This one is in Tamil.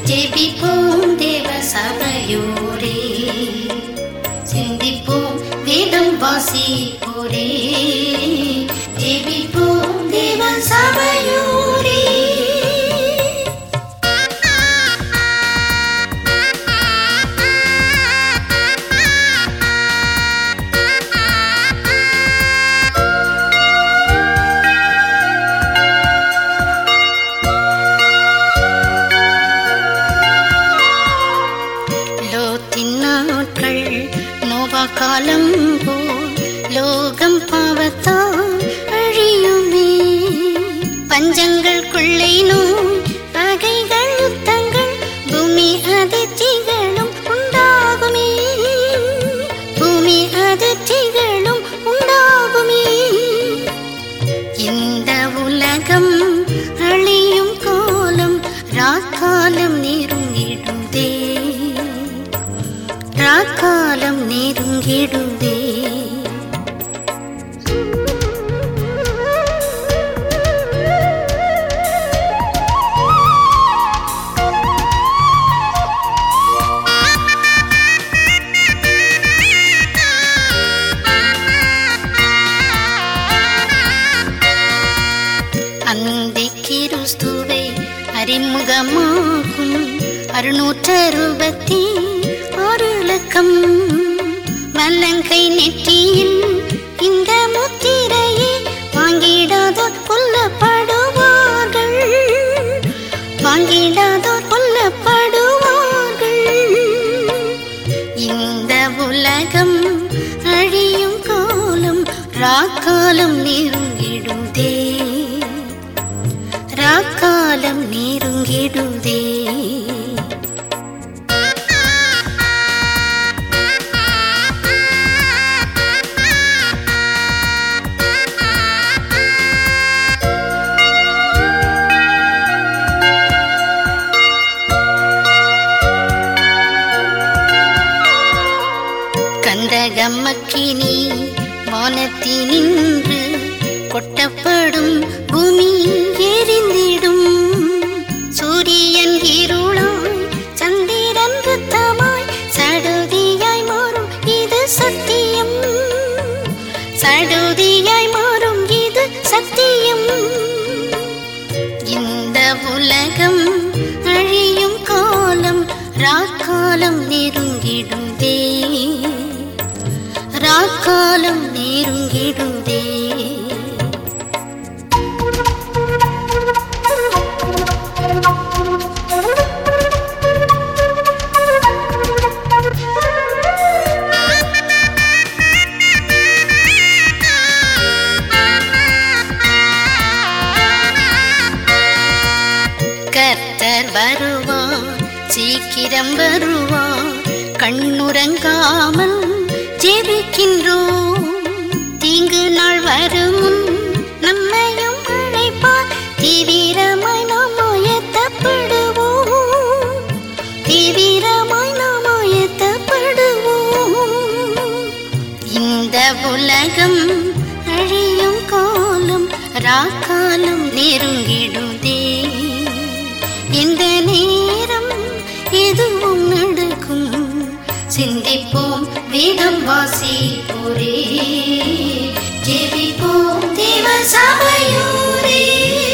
ஜெபிப்போம் தேவ சபையோரே சிந்திப்போம் வேதம் வாசிப்போரே ஜெபிப்போம் தேவ சபையோரே லோத்தின் நாட்கள் நோவா காலம் போல் லோகம் பாவத்தால் அழியுமே பஞ்சங்கள் கொள்ளை நோய் பகைகள் யுத்தங்கள் பூமி அதிர்ச்சிகளும் உண்டாகுமே பூமி அதிர்ச்சிகளும் உண்டாகுமே இந்த உலகம் அழியும் காலம் ராக்காலம் நெருங்கிடுதே ராக்காலம் நெருங்கிடுதே அந்தி கிறிஸ்துவை அறிமுகமாகும் அறுநூற்று அறுபத்தி ஆறு இலக்கம் வல்லங்கை நெற்றியில் இந்த முத்திரையை வாங்கிடாதோர் கொல்லப்படுவார்கள் வாங்கிடாதோர் கொல்லப்படுவார்கள் இந்த உலகம் அழியும் காலம் ராக்காலம் நெருங்கிடுதே ராக்காலம் நெருங்கிடுதே கந்தகம்மக்கினி வானத்தினின்று கொட்டப்படும் பூமி எரிந்திடும் சூரியன் இருளாய் சந்திரன் ரத்தமாய் சடுதியாய் மாறும் இது சத்தியம் சடுதியாய் மாறும் இது சத்தியம் இந்த உலகம் அழியும் காலம் ராக்காலம் நெருங்கிடுதே ராக்காலம் நெருங்கிடுதே கர்த்தர் வருவார் சீக்கிரம் வருவார் கண்ணுறங்காமல் ஜெபிக்கின்றோம் தீங்கு நாள் வரும் முன் நம்மையும் அழைப்பார் தீவிரமாய் நாம் ஆயத்தப்படுவோம் தீவிரமாய் நாம் ஆயத்தப்படுவோம் இந்த உலகம் அழியும் காலம் ராக்காலம் நெருங்கிடுதே இந்த நேரம் எதுவும் நடக்கும் சிந்திப்போம் வேதம் வாசிப்போரே ஜெபிப்போம் தேவ சபையோரே